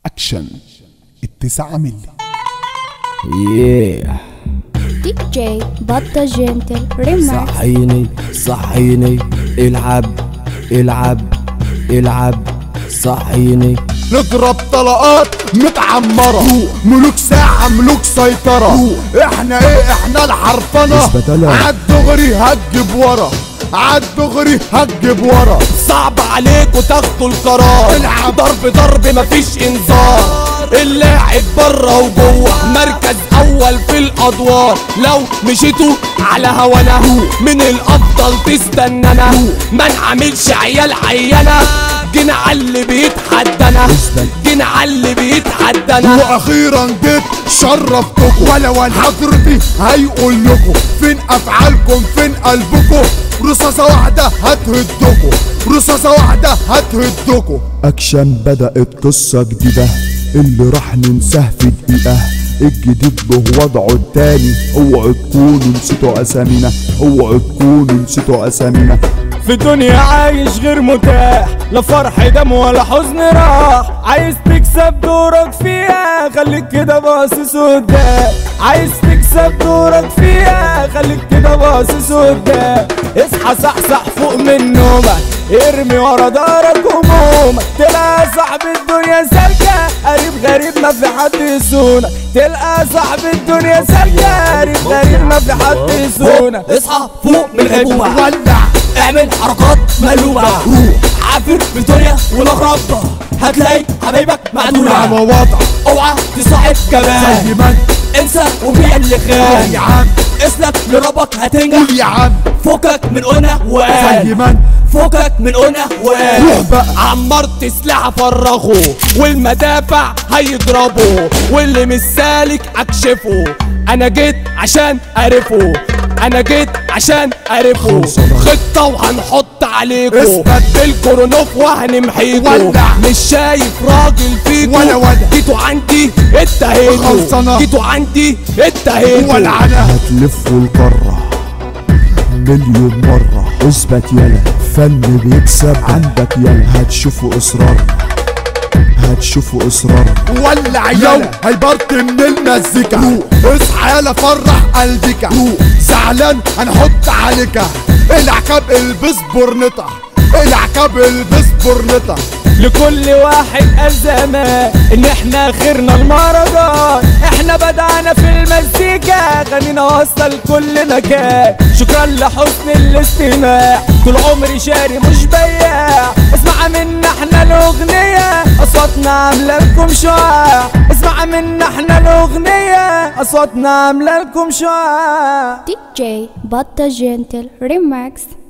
اكشن التسعة ملي ياه دي جي بطة جنتل ريماكس صحيني صحيني العب العب العب صحيني نضرب طلقات متعمرة ملوك ساعة ملوك سيطرة احنا ايه احنا الحرفنة مش بدلة. عالدغري هتجيب ورا عالدغري هتجيب ورا صعب عليكوا تاخدوا القرار العب ضرب ضرب مفيش انذار اللاعب بره وجوه مركز اول في الادوار لو مشيتوا على هوانا من الافضل تستنانا ما نعملش عيال عيانة جينا على اللي بيتحدانا جينا على اللي بيتحدانا واخيرا جيت شرفتكم ولا ولا حضرتي هيقول لكم فين افعالكم فين قلبكم رصاصة واحدة هتهدكم رصاصة واحدة هتهدكم اكشن بدأت قصة جديدة اللي راح ننساه في دقيقة الجديد له وضعه التاني اوعوا تكونوا نسيتوا اسامينا اوعوا تكونوا نسيتوا اسامينا في دنيا عايش غير متاح لا فرح دم ولا حزن راح عايز تكسب دورك فيها خليك كده باصص قدام عايز تكسب دورك فيها خليك كده باصص قدام اصحى صحصح فوق من نومك ارمي ورا دارك همومك تلقى صاحب الدنيا سالكة قريب غريب ما في حد يسونك تلقى صاحب الدنيا سالكة قريب غريب ما في حد يسونك اصحى فوق من الغيبوبة ولع اعمل حركات مقلوبة روح عافر في الدنيا والاغراب هتلاقي حبايبك على معدولة وضع اوعى تصاحب كمان زي ما انت انسى وبيع اللي خان يا عم اسلك لربك هتنجح قول يا عم فكك من قنا زي وقال ما انت فكك من قنا روح وقال بقى عمرت سلاح فرغه والمدافع هيضربوا واللي مش سالك اكشفه انا جيت عشان اعرفه انا جيت عشان اعرفه خطة وهنحط عليكم اثبت. بالكورونوف وهنمحيكم ولع. مش شايف راجل فيكم ولا ولا. جيتوا عندي اتهيتوا خلصانة. جيتوا عندي اتهيتوا ولعنا هتلفوا القارة مليون مرة اثبت يلا فن بيكسب عندك يلا هتشوفوا اصرار هتشوفوا اصرار ولع يلا هيبرت من المزيكا اصحى يلا فرح قلبك زعلان هنحط عليك العكاب البس برنطة العكاب البس برنطة لكل واحد أزمة إن إحنا خيرنا المهرجان إحنا بدأنا في المزيكا غنينا واصلة لكل مكان شكرا لحسن الاستماع طول عمري شاري مش بياع اسمع منا احنا الأغنية أصواتنا عاملة لكم شعاع اسمع منا احنا الأغنية أصواتنا عاملة لكم شعاع دي جي بطة جنتل ريماكس